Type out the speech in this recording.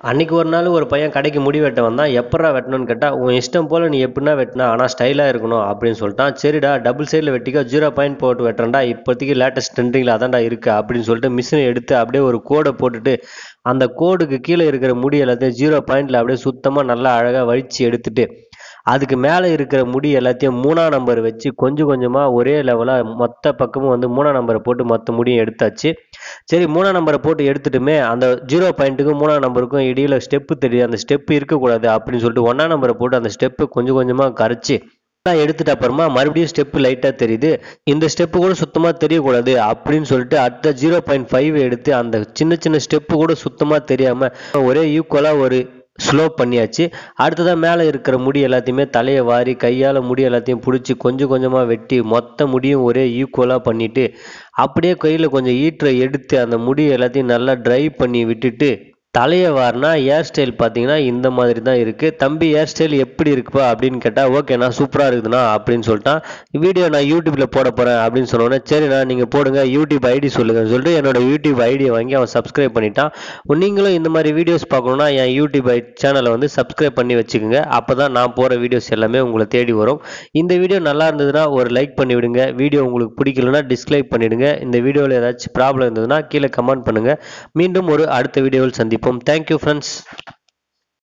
அன்னைக்கு ஒரு நாள் ஒரு பையன் கடைக்கு முடி வெட்ட வந்தான் எப்படா வெட்டணும்னு கேட்டால் உன் இஷ்டம் போல் நீ எப்படின்னா வெட்டினா ஆனால் ஸ்டைலாக இருக்கணும் அப்படின்னு சொல்லிட்டான் சரிடா டபுள் சைடில் வெட்டிக்கோ ஜீரோ பாயிண்ட் போட்டு வெட்டுறேன்டா இப்போதைக்கு லேட்டஸ்ட் ட்ரெண்டிங்கில் அதான்டா இருக்கு அப்படின்னு சொல்லிட்டு மிஷினை எடுத்து அப்படியே ஒரு கோடை போட்டுட்டு அந்த கோடுக்கு கீழே இருக்கிற முடி எல்லாத்தையும் ஜீரோ பாயிண்டில் அப்படியே சுத்தமாக நல்லா அழகாக வலிச்சு எடுத்துட்டு அதுக்கு மேலே இருக்கிற முடி எல்லாத்தையும் மூணாம் நம்பர் வச்சு கொஞ்சம் கொஞ்சமாக ஒரே லெவலாக மொத்த பக்கமும் வந்து மூணாம் நம்பரை போட்டு மொத்த முடியும் எடுத்தாச்சு சரி மூணாம் நம்பரை போட்டு எடுத்துட்டுமே அந்த ஜீரோ பாயிண்ட்டுக்கும் மூணாம் நம்பருக்கும் இடையில ஸ்டெப்பு தெரியுது அந்த ஸ்டெப்பு இருக்கக்கூடாது அப்படின்னு சொல்லிட்டு ஒன்றாம் நம்பரை போட்டு அந்த ஸ்டெப்பு கொஞ்சம் கொஞ்சமாக கரைச்சி எல்லாம் எடுத்துட்ட அப்புறமா மறுபடியும் ஸ்டெப்பு லைட்டாக தெரியுது இந்த ஸ்டெப்பு கூட சுத்தமாக தெரியக்கூடாது அப்படின்னு சொல்லிட்டு அடுத்த ஜீரோ பாயிண்ட் ஃபைவ் எடுத்து அந்த சின்ன சின்ன ஸ்டெப்பு கூட சுத்தமாக தெரியாமல் ஒரே ஈக்குவலாக ஒரு ஸ்லோ பண்ணியாச்சு அடுத்ததாக மேலே இருக்கிற முடி எல்லாத்தையுமே தலையை வாரி கையால் முடி எல்லாத்தையும் பிடிச்சி கொஞ்சம் கொஞ்சமாக வெட்டி மொத்த முடியும் ஒரே ஈக்குவலாக பண்ணிவிட்டு அப்படியே கையில் கொஞ்சம் ஈட்டரை எடுத்து அந்த முடி எல்லாத்தையும் நல்லா ட்ரை பண்ணி விட்டுட்டு தலையை வாரினா ஹேர் ஸ்டைல் பார்த்தீங்கன்னா இந்த மாதிரி தான் இருக்குது தம்பி ஹேர் ஸ்டைல் எப்படி இருக்குப்பா அப்படின்னு கேட்டால் ஓகேண்ணா சூப்பராக இருக்குதுண்ணா அப்படின்னு சொல்லிட்டான் வீடியோ நான் யூடியூப்பில் போட போகிறேன் அப்படின்னு சொன்னோன்னே சரிண்ணா நீங்கள் போடுங்க யூடியூப் ஐடி சொல்லுங்கன்னு சொல்லிட்டு என்னோட யூடியூப் ஐடியை வாங்கி அவன் சப்ஸ்கிரைப் பண்ணிட்டான் நீங்களும் இந்த மாதிரி வீடியோஸ் பார்க்கணுன்னா என் யூடியூப் சேனலை வந்து சப்ஸ்கிரைப் பண்ணி வச்சுக்கோங்க அப்போ தான் நான் போகிற வீடியோஸ் எல்லாமே உங்களை தேடி வரும் இந்த வீடியோ நல்லா இருந்ததுன்னா ஒரு லைக் பண்ணி விடுங்க வீடியோ உங்களுக்கு பிடிக்கலனா டிஸ்லைக் பண்ணிவிடுங்க இந்த வீடியோவில் ஏதாச்சும் ப்ராப்ளம் இருந்ததுன்னா கீழே கமெண்ட் பண்ணுங்கள் மீண்டும் ஒரு அடுத்த வீடியோவில் சந்திப்போம் தேங்க்யூ ஃப்ரெண்ட்ஸ்